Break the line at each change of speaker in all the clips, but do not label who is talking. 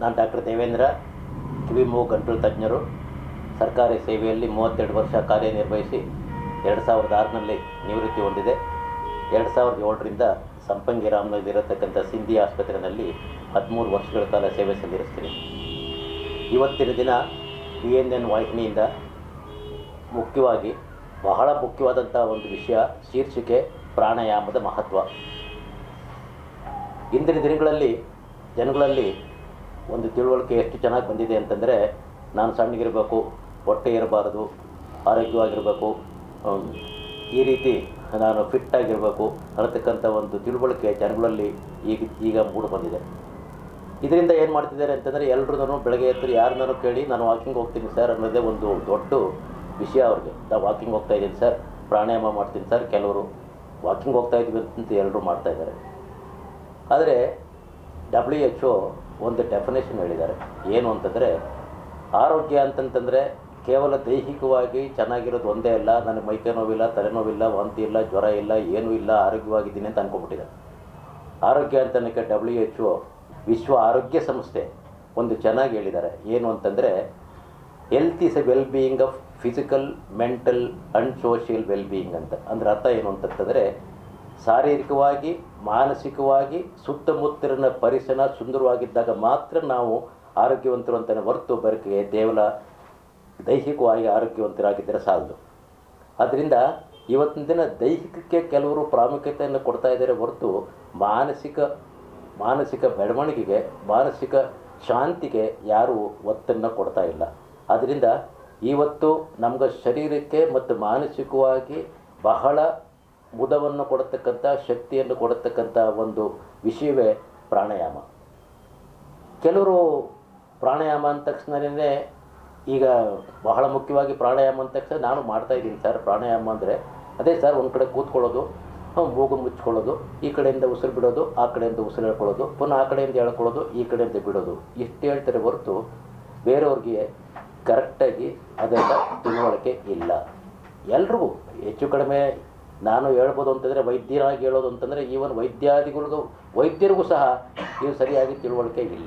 ನಾನು ಡಾಕ್ಟರ್ ದೇವೇಂದ್ರ ಕಿವಿ ಮೂಗು ಗಂಟಲು ತಜ್ಞರು ಸರ್ಕಾರಿ ಸೇವೆಯಲ್ಲಿ ಮೂವತ್ತೆರಡು ವರ್ಷ ಕಾರ್ಯನಿರ್ವಹಿಸಿ ಎರಡು ಸಾವಿರದ ಆರರಲ್ಲಿ ನಿವೃತ್ತಿ ಹೊಂದಿದೆ ಎರಡು ಸಾವಿರದ ಏಳರಿಂದ ಸಂಪಂಗಿರಾಮ್ನಲ್ಲಿರತಕ್ಕಂಥ ಸಿಂಧಿ ಆಸ್ಪತ್ರೆಯಲ್ಲಿ ಹದಿಮೂರು ವರ್ಷಗಳ ಕಾಲ ಸೇವೆ ಸಲ್ಲಿಸ್ತೀನಿ ಇವತ್ತಿನ ದಿನ ಪಿ ಎನ್ ಎನ್ ವಾಹಿನಿಯಿಂದ ಮುಖ್ಯವಾಗಿ ಬಹಳ ಮುಖ್ಯವಾದಂಥ ಒಂದು ವಿಷಯ ಶೀರ್ಷಿಕೆ ಪ್ರಾಣಾಯಾಮದ ಮಹತ್ವ ಇಂದಿನ ದಿನಗಳಲ್ಲಿ ಜನಗಳಲ್ಲಿ ಒಂದು ತಿಳುವಳಿಕೆ ಎಷ್ಟು ಚೆನ್ನಾಗಿ ಬಂದಿದೆ ಅಂತಂದರೆ ನಾನು ಸಣ್ಣಗಿರಬೇಕು ಹೊಟ್ಟೆ ಇರಬಾರದು ಆರೋಗ್ಯವಾಗಿರಬೇಕು ಹ್ಮ್, ಈ ರೀತಿ ನಾನು ಫಿಟ್ ಆಗಿರಬೇಕು ಅನ್ನತಕ್ಕಂಥ ಒಂದು ತಿಳುವಳಿಕೆ ಜನಗಳಲ್ಲಿ ಈಗ ಈಗ ಮೂಡಿ ಬಂದಿದೆ ಇದರಿಂದ ಏನು ಮಾಡ್ತಿದ್ದಾರೆ ಅಂತಂದರೆ ಎಲ್ರೂ ಬೆಳಗ್ಗೆ ಎದ್ದು ಯಾರನ್ನಾರು ಕೇಳಿ ನಾನು ವಾಕಿಂಗ್ ಹೋಗ್ತೀನಿ ಸರ್ ಅನ್ನೋದೇ ಒಂದು ದೊಡ್ಡ ವಿಷಯ ಅವ್ರಿಗೆ ನಾವು ವಾಕಿಂಗ್ ಹೋಗ್ತಾ ಇದ್ದೀನಿ ಸರ್ ಪ್ರಾಣಾಯಾಮ ಮಾಡ್ತೀನಿ ಸರ್ ಕೆಲವರು ವಾಕಿಂಗ್ ಹೋಗ್ತಾ ಇದ್ದೀವಿ ಅಂತ ಎಲ್ಲರೂ ಮಾಡ್ತಾ ಇದ್ದಾರೆ ಆದರೆ ಡಬ್ಲ್ಯೂ ಎಚ್ ಒ ಒಂದು ಡೆಫಿನೇಷನ್ ಹೇಳಿದ್ದಾರೆ ಏನು ಅಂತಂದರೆ ಆರೋಗ್ಯ ಅಂತಂತಂದರೆ ಕೇವಲ ದೈಹಿಕವಾಗಿ ಚೆನ್ನಾಗಿರೋದು ಒಂದೇ ಅಲ್ಲ ನನಗೆ ಮೈಕೈ ನೋವಿಲ್ಲ ತಲೆನೋವಿಲ್ಲ ವಾಂತಿ ಇಲ್ಲ ಜ್ವರ ಇಲ್ಲ ಏನೂ ಇಲ್ಲ ಆರೋಗ್ಯವಾಗಿದ್ದೀನಿ ಅಂತ ಅನ್ಕೊಂಬಿಟ್ಟಿದ್ದಾರೆ ಆರೋಗ್ಯ ಅಂತನಕ್ಕೆ ಡಬ್ಲ್ಯೂ ಎಚ್ ಒ ವಿಶ್ವ ಆರೋಗ್ಯ ಸಂಸ್ಥೆ ಒಂದು ಚೆನ್ನಾಗಿ ಹೇಳಿದ್ದಾರೆ ಏನು ಅಂತಂದರೆ health is a well being of physical mental and social well being ಅಂತ ಅಂದರೆ ಅರ್ಥ ಏನು ಅಂತಂತಂದರೆ ಶಾರೀರಿಕವಾಗಿ ಮಾನಸಿಕವಾಗಿ ಸುತ್ತಮುತ್ತಲಿನ ಪರಿಸರ ಸುಂದರವಾಗಿದ್ದಾಗ ಮಾತ್ರ ನಾವು ಆರೋಗ್ಯವಂತರು ಅಂತಲೇ ಹೊರತು ಬರಕೆ ಕೇವಲ ದೈಹಿಕವಾಗಿ ಆರೋಗ್ಯವಂತರಾಗಿದ್ದರೆ ಸಾಲದು ಆದ್ದರಿಂದ ಇವತ್ತಿನ ದಿನ ದೈಹಿಕಕ್ಕೆ ಕೆಲವರು ಪ್ರಾಮುಖ್ಯತೆಯನ್ನು ಕೊಡ್ತಾ ಇದ್ದಾರೆ ಹೊರತು ಮಾನಸಿಕ ಮಾನಸಿಕ ಬೆಳವಣಿಗೆಗೆ ಮಾನಸಿಕ ಶಾಂತಿಗೆ ಯಾರೂ ಒತ್ತನ್ನು ಕೊಡ್ತಾ ಇಲ್ಲ ಆದ್ದರಿಂದ ಇವತ್ತು ನಮ್ಗೆ ಶರೀರಕ್ಕೆ ಮತ್ತು ಮಾನಸಿಕವಾಗಿ ಬಹಳ ಮುದವನ್ನು ಕೊಡತಕ್ಕಂಥ ಶಕ್ತಿಯನ್ನು ಕೊಡತಕ್ಕಂಥ ಒಂದು ವಿಷಯವೇ ಪ್ರಾಣಾಯಾಮ ಕೆಲವರು ಪ್ರಾಣಾಯಾಮ ಅಂದ ತಕ್ಷಣವೇ ಈಗ ಬಹಳ ಮುಖ್ಯವಾಗಿ ಪ್ರಾಣಾಯಾಮ ಅಂದ ತಕ್ಷಣ ನಾನು ಮಾಡ್ತಾ ಇದ್ದೀನಿ ಸರ್ ಪ್ರಾಣಾಯಾಮ ಅಂದರೆ ಅದೇ ಸರ್ ಒಂದು ಕಡೆ ಕೂತ್ಕೊಳ್ಳೋದು ಹ್ಮ್, ಮೂಗು ಮುಚ್ಕೊಳ್ಳೋದು ಈ ಕಡೆಯಿಂದ ಉಸಿರು ಬಿಡೋದು ಆ ಕಡೆಯಿಂದ ಉಸಿರು ಹೇಳ್ಕೊಳ್ಳೋದು ಪುನಃ ಆ ಕಡೆಯಿಂದ ಹೇಳ್ಕೊಳ್ಳೋದು ಈ ಕಡೆಯಿಂದ ಬಿಡೋದು ಇಷ್ಟು ಹೇಳ್ತಾರೆ ಹೊರತು ಬೇರೆಯವ್ರಿಗೆ ಕರೆಕ್ಟಾಗಿ ಅದರ ತಿಳುವಳಿಕೆ ಇಲ್ಲ ಎಲ್ರಿಗೂ ಹೆಚ್ಚು ಕಡಿಮೆ ನಾನು ಹೇಳ್ಬೋದು ಅಂತಂದರೆ ವೈದ್ಯರಾಗಿ ಹೇಳೋದು ಅಂತಂದರೆ ಈವನ್ ವೈದ್ಯಾದಿಗಳಿಗೂ ವೈದ್ಯರಿಗೂ ಸಹ ಇದು ಸರಿಯಾಗಿ ತಿಳುವಳಿಕೆ ಇಲ್ಲ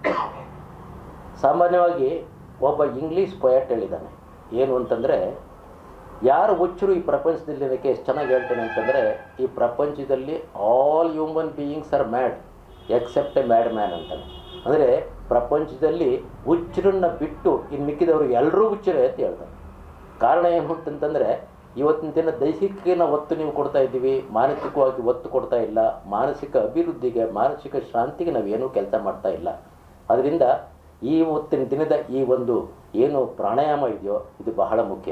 ಸಾಮಾನ್ಯವಾಗಿ ಒಬ್ಬ ಇಂಗ್ಲೀಷ್ ಪೊಯಟ್ ಹೇಳಿದ್ದಾನೆ ಏನು ಅಂತಂದರೆ ಯಾರು ಹುಚ್ಚರು ಈ ಪ್ರಪಂಚದಲ್ಲಿ ಇದಕ್ಕೆ ಎಷ್ಟು ಚೆನ್ನಾಗಿ ಹೇಳ್ತಾನೆ ಅಂತಂದರೆ ಈ ಪ್ರಪಂಚದಲ್ಲಿ all human beings are mad except a mad man ಅಂತಾನೆ ಅಂದರೆ ಪ್ರಪಂಚದಲ್ಲಿ ಹುಚ್ಚರನ್ನ ಬಿಟ್ಟು ಇನ್ನು ಮಿಕ್ಕಿದವರು ಎಲ್ಲರೂ ಹುಚ್ಚರೇ ಅಂತ ಹೇಳ್ತಾರೆ ಕಾರಣ ಏನು ಅಂತಂತಂದರೆ ಇವತ್ತಿನ ದಿನ ದೈಹಿಕಕ್ಕೆ ನಾವು ಒತ್ತು ನೀವು ಕೊಡ್ತಾ ಇದ್ದೀವಿ ಮಾನಸಿಕವಾಗಿ ಒತ್ತು ಕೊಡ್ತಾ ಇಲ್ಲ ಮಾನಸಿಕ ಅಭಿವೃದ್ಧಿಗೆ ಮಾನಸಿಕ ಶಾಂತಿಗೆ ನಾವೇನೂ ಕೆಲಸ ಮಾಡ್ತಾ ಇಲ್ಲ ಅದರಿಂದ ಈ ಹೊತ್ತಿನ ದಿನದ ಈ ಒಂದು ಏನು ಪ್ರಾಣಾಯಾಮ ಇದೆಯೋ ಇದು ಬಹಳ ಮುಖ್ಯ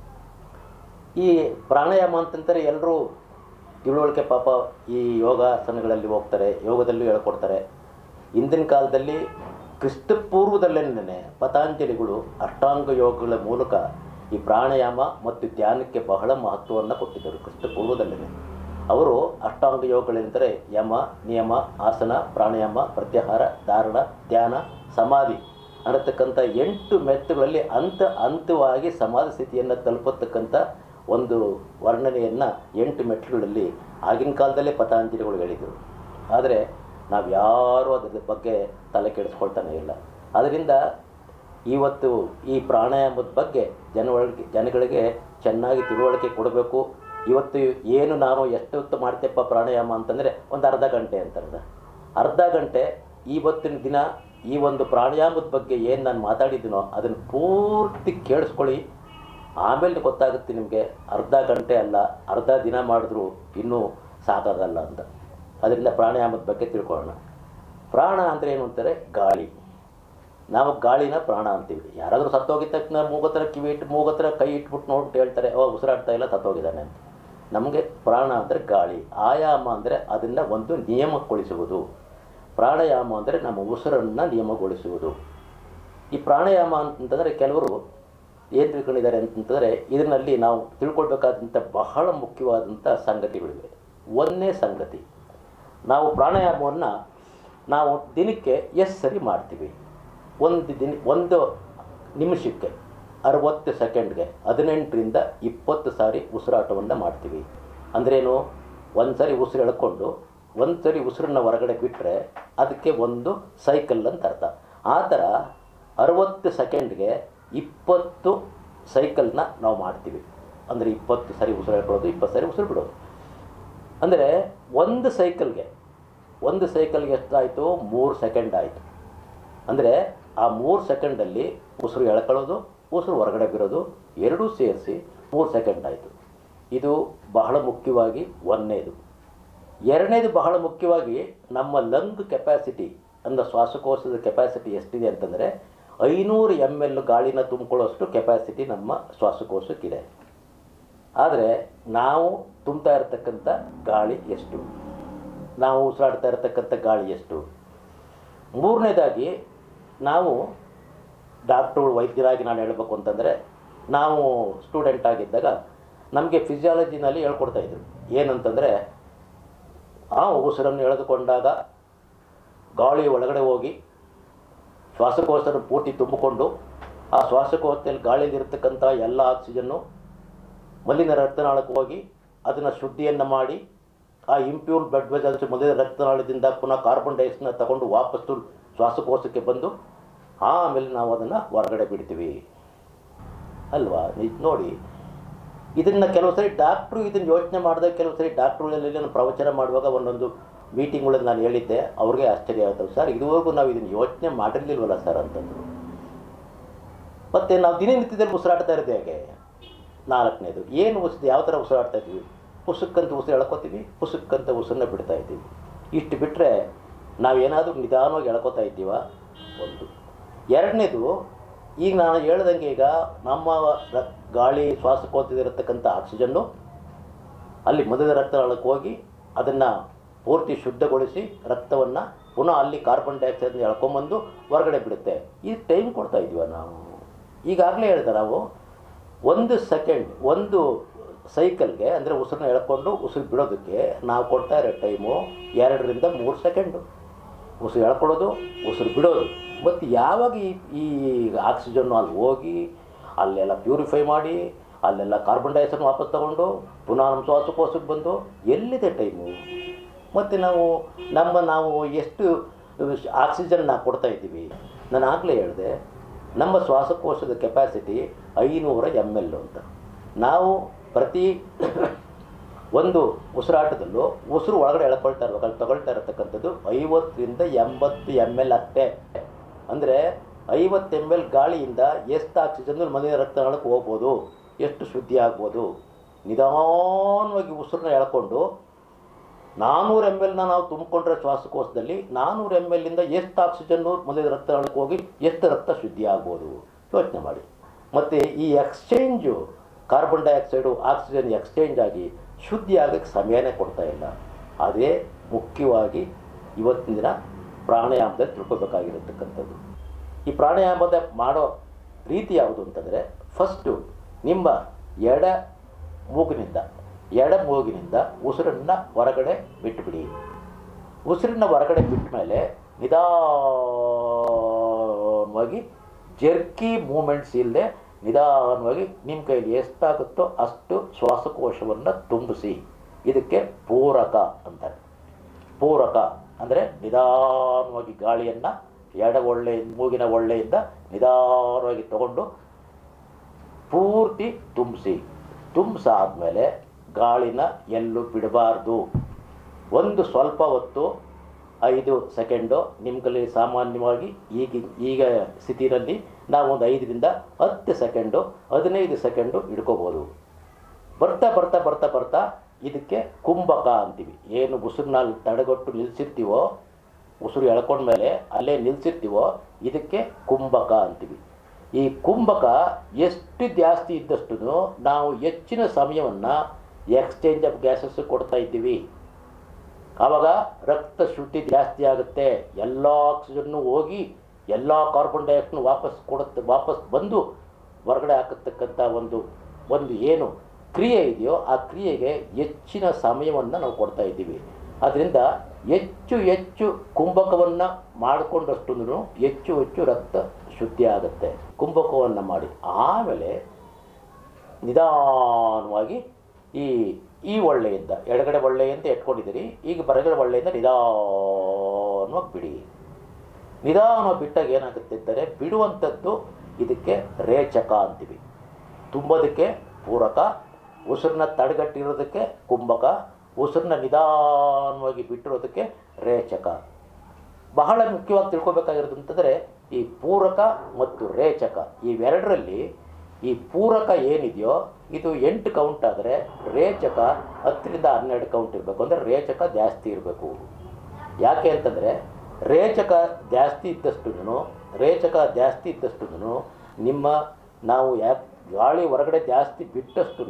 ಈ ಪ್ರಾಣಾಯಾಮ ಅಂತಂತಾರೆ ಎಲ್ಲರೂ ತಿಳುವಳಿಕೆ ಪಾಪ ಈ ಯೋಗಾಸನಗಳಲ್ಲಿ ಹೋಗ್ತಾರೆ ಯೋಗದಲ್ಲೂ ಹೇಳ್ಕೊಡ್ತಾರೆ ಹಿಂದಿನ ಕಾಲದಲ್ಲಿ ಕ್ರಿಸ್ತ ಪೂರ್ವದಲ್ಲೇನೆ ಪತಾಂಜಲಿಗಳು ಅಷ್ಟಾಂಗ ಯೋಗಗಳ ಮೂಲಕ ಈ ಪ್ರಾಣಾಯಾಮ ಮತ್ತು ಧ್ಯಾನಕ್ಕೆ ಬಹಳ ಮಹತ್ವವನ್ನು ಕೊಟ್ಟಿದ್ದರು ಕ್ರಿಸ್ತ ಪೂರ್ವದಲ್ಲೇ ಅವರು ಅಷ್ಟಾಂಗ ಯೋಗಗಳೆಂದರೆ ಯಮ ನಿಯಮ ಆಸನ ಪ್ರಾಣಾಯಾಮ ಪ್ರತ್ಯಾಹಾರ ಧಾರಣ ಧ್ಯಾನ ಸಮಾಧಿ ಅನ್ನತಕ್ಕಂಥ ಎಂಟು ಮೆತ್ತುಗಳಲ್ಲಿ ಹಂತ ಹಂತವಾಗಿ ಸಮಾಧಿ ಸ್ಥಿತಿಯನ್ನು ತಲುಪತಕ್ಕಂಥ ಒಂದು ವರ್ಣನೆಯನ್ನು ಎಂಟು ಮೆಟ್ಟುಗಳಲ್ಲಿ ಆಗಿನ ಕಾಲದಲ್ಲೇ ಪತಾಂಜಲಿಗಳು ಹೇಳಿದರು ಆದರೆ ನಾವು ಯಾರೂ ಅದರ ಬಗ್ಗೆ ತಲೆ ಕೆಡಿಸ್ಕೊಳ್ತಾನೆ ಇಲ್ಲ ಅದರಿಂದ ಇವತ್ತು ಈ ಪ್ರಾಣಾಯಾಮದ ಬಗ್ಗೆ ಜನಗಳಿಗೆ ಜನಗಳಿಗೆ ಚೆನ್ನಾಗಿ ತಿಳುವಳಿಕೆ ಕೊಡಬೇಕು ಇವತ್ತು ಏನು ನಾನು ಎಷ್ಟು ಹೊತ್ತು ಮಾಡ್ತೇಪ್ಪ ಪ್ರಾಣಾಯಾಮ ಅಂತಂದರೆ ಒಂದು ಅರ್ಧ ಗಂಟೆ ಅಂತಾರೆ ಅರ್ಧ ಗಂಟೆ ಇವತ್ತಿನ ದಿನ ಈ ಒಂದು ಪ್ರಾಣಾಯಾಮದ ಬಗ್ಗೆ ಏನು ನಾನು ಮಾತಾಡಿದ್ದೀನೋ ಅದನ್ನು ಪೂರ್ತಿ ಕೇಳಿಸ್ಕೊಳ್ಳಿ ಆಮೇಲೆ ಗೊತ್ತಾಗುತ್ತೆ ನಿಮಗೆ ಅರ್ಧ ಗಂಟೆ ಅಲ್ಲ ಅರ್ಧ ದಿನ ಮಾಡಿದ್ರೂ ಇನ್ನೂ ಸಾಕಾಗಲ್ಲ ಅಂತ ಅದರಿಂದ ಪ್ರಾಣಾಯಾಮದ ಬಗ್ಗೆ ತಿಳ್ಕೊಳ್ಳೋಣ ಪ್ರಾಣ ಅಂದರೆ ಏನು ಅಂತಾರೆ ಗಾಳಿ ನಾವು ಗಾಳಿನ ಪ್ರಾಣ ಅಂತೀವಿ ಯಾರಾದರೂ ಸತ್ತೋಗಿದ ತಕ್ಷಣ ಮೂಗತ್ರ ಕಿವಿ ಇಟ್ಟು ಮೂಗತ್ರ ಕೈ ಇಟ್ಬಿಟ್ಟು ನೋಡ್ಬಿಟ್ಟು ಹೇಳ್ತಾರೆ ಓ ಉಸಿರಾಡ್ತಾ ಇಲ್ಲ ಸತ್ತೋಗಿದ್ದಾನೆ ಅಂತ ನಮಗೆ ಪ್ರಾಣ ಅಂದರೆ ಗಾಳಿ ಆಯಾಮ ಅಂದರೆ ಅದನ್ನು ಒಂದು ನಿಯಮಗೊಳಿಸುವುದು ಪ್ರಾಣಾಯಾಮ ಅಂದರೆ ನಮ್ಮ ಉಸಿರನ್ನು ನಿಯಮಗೊಳಿಸುವುದು ಈ ಪ್ರಾಣಾಯಾಮ ಅಂತಂದರೆ ಕೆಲವರು ಏನು ತಿಳ್ಕೊಂಡಿದ್ದಾರೆ ಅಂತಂದರೆ ಇದರಲ್ಲಿ ನಾವು ತಿಳ್ಕೊಳ್ಬೇಕಾದಂಥ ಬಹಳ ಮುಖ್ಯವಾದಂಥ ಸಂಗತಿಗಳಿವೆ ಒಂದನೇ ಸಂಗತಿ ನಾವು ಪ್ರಾಣಾಯಾಮವನ್ನು ನಾವು ದಿನಕ್ಕೆ ಎಷ್ಟು ಸರಿ ಮಾಡ್ತೀವಿ ಒಂದು ದಿನ ಒಂದು ನಿಮಿಷಕ್ಕೆ ಅರವತ್ತು ಸೆಕೆಂಡ್ಗೆ ಹದಿನೆಂಟರಿಂದ ಇಪ್ಪತ್ತು ಸಾರಿ ಉಸಿರಾಟವನ್ನು ಮಾಡ್ತೀವಿ ಅಂದ್ರೇನು ಒಂದು ಸರಿ ಉಸಿರು ಎಳ್ಕೊಂಡು ಒಂದು ಸರಿ ಉಸಿರನ್ನ ಹೊರಗಡೆ ಬಿಟ್ಟರೆ ಅದಕ್ಕೆ ಒಂದು ಸೈಕಲ್ ಅಂತ ಅರ್ಥ ಆ ಥರ ಅರವತ್ತು ಸೆಕೆಂಡ್ಗೆ ಇಪ್ಪತ್ತು ಸೈಕಲ್ನ ನಾವು ಮಾಡ್ತೀವಿ ಅಂದರೆ ಇಪ್ಪತ್ತು ಸರಿ ಉಸಿರು ಹೇಳ್ಕೊಳ್ಳೋದು ಇಪ್ಪತ್ತು ಸರಿ ಉಸಿರು ಬಿಡೋದು ಅಂದರೆ ಒಂದು ಸೈಕಲ್ಗೆ ಒಂದು ಸೈಕಲ್ಗೆ ಎಷ್ಟಾಯಿತು ಮೂರು ಸೆಕೆಂಡ್ ಆಯಿತು ಅಂದರೆ ಆ ಮೂರು ಸೆಕೆಂಡಲ್ಲಿ ಉಸಿರು ಎಳ್ಕೊಳ್ಳೋದು ಉಸಿರು ಹೊರಗಡೆ ಬಿಡೋದು ಎರಡೂ ಸೇರಿಸಿ ಮೂರು ಸೆಕೆಂಡ್ ಆಯಿತು ಇದು ಬಹಳ ಮುಖ್ಯವಾಗಿ ಒಂದನೇದು ಎರಡನೇದು ಬಹಳ ಮುಖ್ಯವಾಗಿ ನಮ್ಮ ಲಂಗ್ ಕೆಪಾಸಿಟಿ ಅಂದರೆ ಶ್ವಾಸಕೋಶದ ಕೆಪಾಸಿಟಿ ಎಷ್ಟಿದೆ ಅಂತಂದರೆ ಐನೂರು ಎಮ್ ಎಲ್ ಗಾಳಿನ ತುಂಬಿಕೊಳ್ಳೋಷ್ಟು ಕೆಪಾಸಿಟಿ ನಮ್ಮ ಶ್ವಾಸಕೋಶಕ್ಕಿದೆ ಆದರೆ ನಾವು ತುಂಬ್ತಾ ಇರತಕ್ಕಂಥ ಗಾಳಿ ಎಷ್ಟು ನಾವು ಉಸಿರಾಡ್ತಾ ಇರತಕ್ಕಂಥ ಗಾಳಿ ಎಷ್ಟು ಮೂರನೇದಾಗಿ ನಾವು ಡಾಕ್ಟ್ರುಗಳು ವೈದ್ಯರಾಗಿ ನಾನು ಹೇಳಬೇಕು ಅಂತಂದರೆ ನಾವು ಸ್ಟೂಡೆಂಟ್ ಆಗಿದ್ದಾಗ ನಮಗೆ ಫಿಸಿಯಾಲಜಿನಲ್ಲಿ ಹೇಳ್ಕೊಡ್ತಾಯಿದ್ರು ಏನಂತಂದರೆ ಆ ಉಸಿರನ್ನು ಎಳೆದುಕೊಂಡಾಗ ಗಾಳಿ ಒಳಗಡೆ ಹೋಗಿ ಶ್ವಾಸಕೋಶನ ಪೂರ್ತಿ ತುಂಬಿಕೊಂಡು ಆ ಶ್ವಾಸಕೋಶದಲ್ಲಿ ಗಾಳಿಯಲ್ಲಿರ್ತಕ್ಕಂಥ ಎಲ್ಲ ಆಕ್ಸಿಜನ್ನು ಮಲಿನ ರಕ್ತನಾಳಕ್ಕೆ ಹೋಗಿ ಅದನ್ನು ಶುದ್ಧಿಯನ್ನು ಮಾಡಿ ಆ ಇಂಪ್ಯೂರ್ ಬ್ಲಡ್ ವೆಸಲ್ಸ್ ಮಲಿನ ರಕ್ತನಾಳದಿಂದ ಪುನಃ ಕಾರ್ಬನ್ ಡೈಆಕ್ಸೈಡ್ನ ತಗೊಂಡು ವಾಪಸ್ಸು ಶ್ವಾಸಕೋಶಕ್ಕೆ ಬಂದು ಆಮೇಲೆ ನಾವು ಅದನ್ನು ಹೊರಗಡೆ ಬಿಡ್ತೀವಿ ಅಲ್ವಾ ನಿಜ ನೋಡಿ ಇದನ್ನು ಕೆಲವು ಸರಿ ಡಾಕ್ಟ್ರು ಇದನ್ನು ಯೋಚನೆ ಮಾಡಿದಾಗ ಕೆಲವು ಸರಿ ಡಾಕ್ಟ್ರುಗಳಲ್ಲಿ ನಾನು ಪ್ರವಚನ ಮಾಡುವಾಗ ಒಂದೊಂದು ಮೀಟಿಂಗ್ಗಳಲ್ಲಿ ನಾನು ಹೇಳಿದ್ದೆ ಅವ್ರಿಗೆ ಆಶ್ಚರ್ಯ ಆಗ್ತದೆ ಸರ್ ಇದುವರೆಗೂ ನಾವು ಇದನ್ನು ಯೋಚನೆ ಮಾಡಿರಲಿಲ್ವಲ್ಲ ಸರ್ ಅಂತಂದರು ಮತ್ತು ನಾವು ದಿನನಿತ್ಯದಲ್ಲಿ ಉಸಿರಾಡ್ತಾ ಇರೋದು ಹೇಗೆ ನಾಲ್ಕನೇದು ಏನು ಉಸಿರು ಯಾವ ಥರ ಉಸಿರಾಡ್ತಾ ಇದ್ದೀವಿ ಪುಸುಕ್ಕಂತ ಉಸಿರು ಎಳ್ಕೊತೀವಿ ಪುಸುಕ್ಕಂತ ಉಸಿರನ್ನ ಬಿಡ್ತಾ ಇದ್ದೀವಿ ಇಷ್ಟು ಬಿಟ್ಟರೆ ನಾವೇನಾದರೂ ನಿಧಾನವಾಗಿ ಎಳ್ಕೊತಾ ಇದ್ದೀವ ಒಂದು ಎರಡನೇದು ಈಗ ನಾನು ಹೇಳ್ದಂಗೆ ಈಗ ನಮ್ಮ ರ- ಗಾಳಿ ಶ್ವಾಸಕೋಶದಲ್ಲಿರತಕ್ಕಂಥ ಆಕ್ಸಿಜನ್ನು ಅಲ್ಲಿ ಮಧುರ ರಕ್ತನಾಳಕ್ಕೆ ಹೋಗಿ ಅದನ್ನು ಪೂರ್ತಿ ಶುದ್ಧಗೊಳಿಸಿ ರಕ್ತವನ್ನು ಪುನಃ ಅಲ್ಲಿ ಕಾರ್ಬನ್ ಡೈಆಕ್ಸೈಡ್ನ ಎಳ್ಕೊಂಬಂದು ಹೊರಗಡೆ ಬಿಡುತ್ತೆ ಈ ಟೈಮ್ ಕೊಡ್ತಾ ಇದೀವ ನಾವು ಈಗಾಗಲೇ ಹೇಳಿದೆ ನಾವು ಒಂದು ಸೆಕೆಂಡ್ ಒಂದು ಸೈಕಲ್ಗೆ ಅಂದರೆ ಉಸಿರನ್ನ ಎಳ್ಕೊಂಡು ಉಸಿರು ಬಿಡೋದಕ್ಕೆ ನಾವು ಕೊಡ್ತಾ ಇರೋ ಟೈಮು ಎರಡರಿಂದ ಮೂರು ಸೆಕೆಂಡು ಉಸಿರು ಎಳ್ಕೊಳ್ಳೋದು ಉಸಿರು ಬಿಡೋದು ಮತ್ತು ಯಾವಾಗ ಈ ಈ ಆಕ್ಸಿಜನ್ನು ಅಲ್ಲಿ ಹೋಗಿ ಅಲ್ಲೆಲ್ಲ ಪ್ಯೂರಿಫೈ ಮಾಡಿ ಅಲ್ಲೆಲ್ಲ ಕಾರ್ಬನ್ ಡೈಆಕ್ಸೈಡ್ ವಾಪಸ್ ತಗೊಂಡು ಪುನಃ ನಮ್ಮ ಶ್ವಾಸಕೋಶಕ್ಕೆ ಬಂದು ಎಲ್ಲಿದೆ ಟೈಮು ಮತ್ತು ನಾವು ನಮ್ಮ ನಾವು ಎಷ್ಟು ಆಕ್ಸಿಜನ್ನ ಕೊಡ್ತಾ ಇದ್ದೀವಿ ನಾನು ಆಗಲೇ ಹೇಳಿದೆ ನಮ್ಮ ಶ್ವಾಸಕೋಶದ ಕೆಪಾಸಿಟಿ ಐನೂರ ಎಮ್ ಎಲ್ ಅಂತ ನಾವು ಪ್ರತಿ ಒಂದು ಉಸಿರಾಟದಲ್ಲೂ ಉಸಿರು ಒಳಗಡೆ ಎಳ್ಕೊಳ್ತಾ ಇರ್ಬೇಕು ಅಲ್ಲಿ ತಗೊಳ್ತಾ ಇರತಕ್ಕಂಥದ್ದು ಐವತ್ತರಿಂದ ಎಂಬತ್ತು ಎಮ್ ಎಲ್ ಅಷ್ಟೇ ಅಂದರೆ ಐವತ್ತು ಎಮ್ ಎಲ್ ಗಾಳಿಯಿಂದ ಎಷ್ಟು ಆಕ್ಸಿಜನ್ ಮನೆಯ ರಕ್ತನಾಳಕ್ಕೆ ಹೋಗ್ಬೋದು ಎಷ್ಟು ಶುದ್ಧಿ ಆಗ್ಬೋದು ನಿಧಾನವಾಗಿ ಉಸಿರನ್ನ ಎಳ್ಕೊಂಡು ನಾನ್ನೂರು ಎಮ್ ಎಲ್ನ ನಾವು ತುಂಬಿಕೊಂಡ್ರೆ ಶ್ವಾಸಕೋಶದಲ್ಲಿ ನಾನ್ನೂರು ಎಮ್ ಎಲ್ಲಿಂದ ಎಷ್ಟು ಆಕ್ಸಿಜನ್ನು ಮೊದಲ ರಕ್ತನಾಳಕ್ಕೆ ಹೋಗಿ ಎಷ್ಟು ರಕ್ತ ಶುದ್ಧಿ ಆಗ್ಬೋದು ಯೋಚನೆ ಮಾಡಿ ಮತ್ತು ಈ exchange carbon dioxide oxygen exchange ಆಗಿ ಶುದ್ಧಿ ಆಗೋಕ್ಕೆ ಸಮಯನೇ ಕೊಡ್ತಾ ಇಲ್ಲ ಅದೇ ಮುಖ್ಯವಾಗಿ ಇವತ್ತಿನ ದಿನ ಪ್ರಾಣಾಯಾಮದಲ್ಲಿ ತಿಳ್ಕೊಬೇಕಾಗಿರತಕ್ಕಂಥದ್ದು ಈ ಪ್ರಾಣಾಯಾಮದ ಮಾಡೋ ರೀತಿ ಯಾವುದು ಅಂತಂದರೆ ಫಸ್ಟು ನಿಮ್ಮ ಎಡ ಮೂಗಿನಿಂದ ಎಡ ಮೂಗಿನಿಂದ ಉಸಿರನ್ನು ಹೊರಗಡೆ ಬಿಟ್ಟುಬಿಡಿ ಉಸಿರನ್ನ ಹೊರಗಡೆ ಬಿಟ್ಟ ಮೇಲೆ ನಿಧಾನವಾಗಿ ಜರ್ಕಿ ಮೂಮೆಂಟ್ಸ್ ಇಲ್ಲದೆ ನಿಧಾನವಾಗಿ ನಿಮ್ಮ ಕೈಲಿ ಎಷ್ಟಾಗುತ್ತೋ ಅಷ್ಟು ಶ್ವಾಸಕೋಶವನ್ನು ತುಂಬಿಸಿ ಇದಕ್ಕೆ ಪೂರಕ ಅಂತಾರೆ ಪೂರಕ ಅಂದರೆ ನಿಧಾನವಾಗಿ ಗಾಳಿಯನ್ನು ಎಡ ಒಳ್ಳೆ ಮೂಗಿನ ಒಳ್ಳೆಯಿಂದ ನಿಧಾನವಾಗಿ ತಗೊಂಡು ಪೂರ್ತಿ ತುಂಬಿಸಿ ತುಂಬಿಸಾದ್ಮೇಲೆ ಗಾಳಿನ ಎಲ್ಲೂ ಬಿಡಬಾರ್ದು ಒಂದು ಸ್ವಲ್ಪ ಹೊತ್ತು ಐದು ಸೆಕೆಂಡು ನಿಮ್ಮ ಕೈಲಿ ಸಾಮಾನ್ಯವಾಗಿ ಈಗ ಈಗ ಸ್ಥಿತಿನಲ್ಲಿ ನಾವು ಒಂದು ಐದರಿಂದ ಹತ್ತು ಸೆಕೆಂಡು ಹದಿನೈದು ಸೆಕೆಂಡು ಹಿಡ್ಕೋಬೋದು ಬರ್ತಾ ಬರ್ತಾ ಬರ್ತಾ ಬರ್ತಾ ಇದಕ್ಕೆ ಕುಂಭಕ ಅಂತೀವಿ ಏನು ಉಸಿರನ್ನ ತಡೆಗಟ್ಟು ನಿಲ್ಲಿಸಿರ್ತೀವೋ ಉಸಿರು ಎಳ್ಕೊಂಡ್ಮೇಲೆ ಅಲ್ಲೇ ನಿಲ್ಲಿಸಿರ್ತೀವೋ ಇದಕ್ಕೆ ಕುಂಭಕ ಅಂತೀವಿ ಈ ಕುಂಭಕ ಎಷ್ಟು ಜಾಸ್ತಿ ಇದ್ದಷ್ಟು ನಾವು ಹೆಚ್ಚಿನ ಸಮಯವನ್ನು ಎಕ್ಸ್ಚೇಂಜ್ ಆಫ್ ಗ್ಯಾಸಸ್ ಕೊಡ್ತಾ ಇದ್ದೀವಿ ಆವಾಗ ರಕ್ತ ಶುದ್ಧಿ ಜಾಸ್ತಿ ಆಗುತ್ತೆ ಎಲ್ಲ ಆಕ್ಸಿಜನ್ನು ಹೋಗಿ ಎಲ್ಲ ಕಾರ್ಬನ್ ಡೈಆಕ್ಸೈಡ್ನ ವಾಪಸ್ ಕೊಡುತ್ತೆ ವಾಪಸ್ ಬಂದು ಹೊರಗಡೆ ಹಾಕತಕ್ಕಂಥ ಒಂದು ಒಂದು ಏನು ಕ್ರಿಯೆ ಇದೆಯೋ ಆ ಕ್ರಿಯೆಗೆ ಹೆಚ್ಚಿನ ಸಮಯವನ್ನು ನಾವು ಕೊಡ್ತಾ ಇದ್ದೀವಿ ಅದರಿಂದ ಹೆಚ್ಚು ಹೆಚ್ಚು ಕುಂಭಕವನ್ನು ಮಾಡಿಕೊಂಡಷ್ಟು ಹೆಚ್ಚು ಹೆಚ್ಚು ರಕ್ತ ಶುದ್ಧಿ ಆಗುತ್ತೆ ಕುಂಭಕವನ್ನು ಮಾಡಿ ಆಮೇಲೆ ನಿಧಾನವಾಗಿ ಈ ಈ ಒಳ್ಳೆಯಿಂದ ಎಡಗಡೆ ಒಳ್ಳೆಯಿಂದ ಎಟ್ಕೊಂಡಿದ್ದೀರಿ ಈಗ ಬರಗಡೆ ಒಳ್ಳೆಯಿಂದ ನಿಧಾನವಾಗಿ ಬಿಡಿ ನಿಧಾನ ಬಿಟ್ಟಾಗ ಏನಾಗುತ್ತೆ ಅಂದರೆ ಬಿಡುವಂಥದ್ದು ಇದಕ್ಕೆ ರೇಚಕ ಅಂತೀವಿ ತುಂಬೋದಕ್ಕೆ ಪೂರಕ ಉಸಿರನ್ನ ತಡೆಗಟ್ಟಿರೋದಕ್ಕೆ ಕುಂಭಕ ಉಸಿರನ್ನ ನಿಧಾನವಾಗಿ ಬಿಟ್ಟಿರೋದಕ್ಕೆ ರೇಚಕ ಬಹಳ ಮುಖ್ಯವಾಗಿ ತಿಳ್ಕೊಬೇಕಾಗಿರೋದು ಅಂತಂದರೆ ಈ ಪೂರಕ ಮತ್ತು ರೇಚಕ ಇವೆರಡರಲ್ಲಿ ಈ ಪೂರಕ ಏನಿದೆಯೋ ಇದು ಎಂಟು ಕೌಂಟ್ ಆದರೆ ರೇಚಕ ಹತ್ತರಿಂದ ಹನ್ನೆರಡು ಕೌಂಟ್ ಇರಬೇಕು ಅಂದರೆ ರೇಚಕ ಜಾಸ್ತಿ ಇರಬೇಕು ಯಾಕೆ ಅಂತಂದರೆ ರೇಚಕ ಜಾಸ್ತಿ ಇದ್ದಷ್ಟು ರೇಚಕ ಜಾಸ್ತಿ ಇದ್ದಷ್ಟು ನಿಮ್ಮ ನಾವು ಯಾಕೆ ಗಾಳಿ ಹೊರಗಡೆ ಜಾಸ್ತಿ ಬಿಟ್ಟಷ್ಟು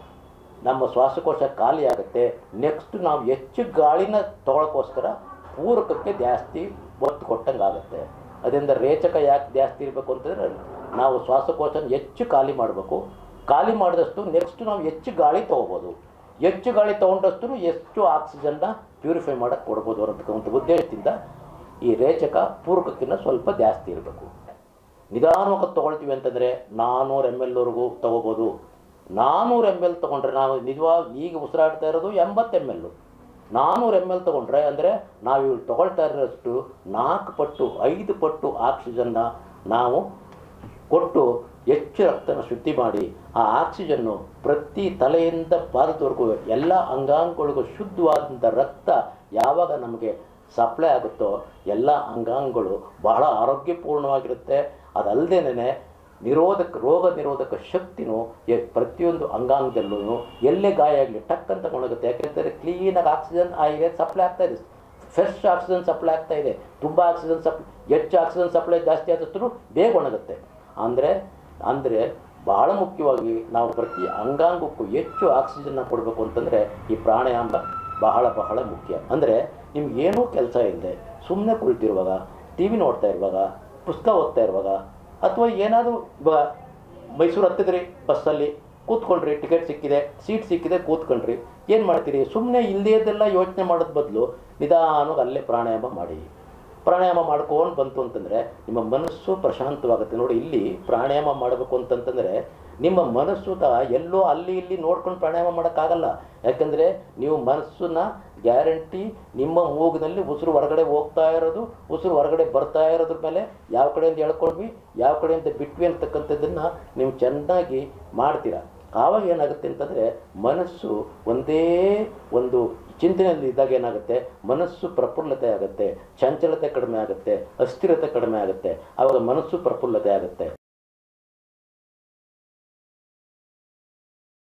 ನಮ್ಮ ಶ್ವಾಸಕೋಶ ಖಾಲಿ ಆಗುತ್ತೆ ನೆಕ್ಸ್ಟ್ ನಾವು ಹೆಚ್ಚು ಗಾಳಿನ ತೊಗೊಳಕ್ಕೋಸ್ಕರ ಪೂರಕಕ್ಕೆ ಜಾಸ್ತಿ ಒತ್ತು ಕೊಟ್ಟಂಗೆ ಆಗುತ್ತೆ ಅದರಿಂದ ರೇಚಕ ಯಾಕೆ ಜಾಸ್ತಿ ಇರಬೇಕು ಅಂತಂದರೆ ನಾವು ಶ್ವಾಸಕೋಶನ ಹೆಚ್ಚು ಖಾಲಿ ಮಾಡಬೇಕು ಖಾಲಿ ಮಾಡಿದಷ್ಟು ನೆಕ್ಸ್ಟ್ ನಾವು ಹೆಚ್ಚು ಗಾಳಿ ತೊಗೋಬೋದು ಹೆಚ್ಚು ಗಾಳಿ ತೊಗೊಂಡಷ್ಟು ಹೆಚ್ಚು ಆಕ್ಸಿಜನ್ನ ಪ್ಯೂರಿಫೈ ಮಾಡೋಕ್ಕೆ ಕೊಡ್ಬೋದು ಅನ್ನತಕ್ಕಂಥ ಉದ್ದೇಶದಿಂದ ಈ ರೇಚಕ ಪೂರಕಕ್ಕಿಂತ ಸ್ವಲ್ಪ ಜಾಸ್ತಿ ಇರಬೇಕು ನಿಧಾನವಾಗಿ ತೊಗೊಳ್ತೀವಿ ಅಂತಂದರೆ ನಾನ್ನೂರು ಎಮ್ ಎಲ್ವರೆಗೂ ತೊಗೋಬೋದು ನಾನ್ನೂರು ಎಮ್ ಎಲ್ ತೊಗೊಂಡ್ರೆ ನಾವು ನಿಜವಾಗಿ ಈಗ ಉಸಿರಾಡ್ತಾ ಇರೋದು ಎಂಬತ್ತು ಎಮ್ ಎಲ್ಲು ನಾನ್ನೂರು ಎಮ್ ಎಲ್ ತೊಗೊಂಡ್ರೆ ಅಂದರೆ ನಾವು ಇವ್ರು ತೊಗೊಳ್ತಾ ಇರೋಷ್ಟು ನಾಲ್ಕು ಪಟ್ಟು ಐದು ಪಟ್ಟು ಆಕ್ಸಿಜನ್ನ ನಾವು ಕೊಟ್ಟು ಹೆಚ್ಚು ರಕ್ತನ ಶುದ್ಧಿ ಮಾಡಿ ಆ ಆಕ್ಸಿಜನ್ನು ಪ್ರತಿ ತಲೆಯಿಂದ ಪಾದದವರೆಗೂ ಎಲ್ಲ ಅಂಗಾಂಗಗಳಿಗೂ ಶುದ್ಧವಾದಂಥ ರಕ್ತ ಯಾವಾಗ ನಮಗೆ ಸಪ್ಲೈ ಆಗುತ್ತೋ ಎಲ್ಲ ಅಂಗಾಂಗಗಳು ಬಹಳ ಆರೋಗ್ಯಪೂರ್ಣವಾಗಿರುತ್ತೆ ಅದಲ್ಲದೇನೆ ನಿರೋಧಕ ರೋಗ ನಿರೋಧಕ ಶಕ್ತಿನೂ ಎ- ಪ್ರತಿಯೊಂದು ಅಂಗಾಂಗದಲ್ಲೂ ಎಲ್ಲೇ ಗಾಯ ಆಗಲಿ ಟಕ್ ಅಂತ ಒಣಗುತ್ತೆ ಯಾಕೆಂದರೆ ಕ್ಲೀನಾಗಿ ಆಕ್ಸಿಜನ್ ಆಗಿದೆ ಸಪ್ಲೈ ಆಗ್ತಾ ಇದೆ ಫ್ರೆಶ್ ಆಕ್ಸಿಜನ್ ಸಪ್ಲೈ ಆಗ್ತಾ ಇದೆ ತುಂಬ ಆಕ್ಸಿಜನ್ ಸಪ್ ಹೆಚ್ಚು ಆಕ್ಸಿಜನ್ ಸಪ್ಲೈ ಜಾಸ್ತಿ ಆದಷ್ಟು ಬೇಗ ಒಣಗುತ್ತೆ ಅಂದರೆ ಅಂದರೆ ಬಹಳ ಮುಖ್ಯವಾಗಿ ನಾವು ಪ್ರತಿ ಅಂಗಾಂಗಕ್ಕೂ ಹೆಚ್ಚು ಆಕ್ಸಿಜನ್ನ ಕೊಡಬೇಕು ಅಂತಂದರೆ ಈ ಪ್ರಾಣಾಯಾಮ ಬಹಳ ಬಹಳ ಮುಖ್ಯ ಅಂದರೆ ನಿಮ್ಗೆ ಏನೂ ಕೆಲಸ ಇಲ್ಲದೆ ಸುಮ್ಮನೆ ಕುಳಿತಿರುವಾಗ ಟಿ ವಿ ನೋಡ್ತಾ ಇರುವಾಗ ಪುಸ್ತಕ ಓದ್ತಾ ಇರುವಾಗ ಅಥವಾ ಏನಾದರೂ ಇವಾಗ ಮೈಸೂರು ಹತ್ತಿದ್ರಿ ಬಸ್ಸಲ್ಲಿ ಕೂತ್ಕೊಂಡ್ರಿ ಟಿಕೆಟ್ ಸಿಕ್ಕಿದೆ ಸೀಟ್ ಸಿಕ್ಕಿದೆ ಕೂತ್ಕೊಂಡ್ರಿ ಏನು ಮಾಡ್ತೀರಿ ಸುಮ್ಮನೆ ಇಲ್ಲದೇದೆಲ್ಲ ಯೋಚನೆ ಮಾಡೋದ್ ಬದಲು ನಿಧಾನವಾಗಿ ಅಲ್ಲೇ ಪ್ರಾಣಾಯಾಮ ಮಾಡಿ ಪ್ರಾಣಾಯಾಮ ಮಾಡ್ಕೊಂಡು ಬಂತು ಅಂತಂದರೆ ನಿಮ್ಮ ಮನಸ್ಸು ಪ್ರಶಾಂತವಾಗುತ್ತೆ ನೋಡಿ ಇಲ್ಲಿ ಪ್ರಾಣಾಯಾಮ ಮಾಡಬೇಕು ಅಂತಂತಂದರೆ ನಿಮ್ಮ ಮನಸ್ಸು ತ ಎಲ್ಲೋ ಅಲ್ಲಿ ಇಲ್ಲಿ ನೋಡ್ಕೊಂಡು ಪ್ರಾಣಾಯಾಮ ಮಾಡೋಕ್ಕಾಗಲ್ಲ ಯಾಕಂದರೆ ನೀವು ಮನಸ್ಸನ್ನ ಗ್ಯಾರಂಟಿ ನಿಮ್ಮ ಮೂಗಿನಲ್ಲಿ ಉಸಿರು ಹೊರಗಡೆ ಹೋಗ್ತಾ ಇರೋದು ಉಸಿರು ಹೊರಗಡೆ ಬರ್ತಾ ಇರೋದ್ರ ಮೇಲೆ ಯಾವ ಕಡೆಯಿಂದ ಎಳ್ಕೊಂಡ್ವಿ ಯಾವ ಕಡೆಯಿಂದ ಬಿಟ್ವಿ ಅಂತಕ್ಕಂಥದ್ದನ್ನು ನೀವು ಚೆನ್ನಾಗಿ ಮಾಡ್ತೀರಾ ಆವಾಗ ಏನಾಗುತ್ತೆ ಅಂತಂದರೆ ಮನಸ್ಸು ಒಂದೇ ಒಂದು ಚಿಂತನೆಯಲ್ಲಿ ಇದ್ದಾಗ ಏನಾಗುತ್ತೆ ಮನಸ್ಸು ಪ್ರಫುಲ್ಲತೆ ಆಗುತ್ತೆ ಚಂಚಲತೆ ಕಡಿಮೆ ಆಗುತ್ತೆ ಅಸ್ಥಿರತೆ ಕಡಿಮೆ ಆಗುತ್ತೆ ಆವಾಗ ಮನಸ್ಸು ಪ್ರಫುಲ್ಲತೆ ಆಗುತ್ತೆ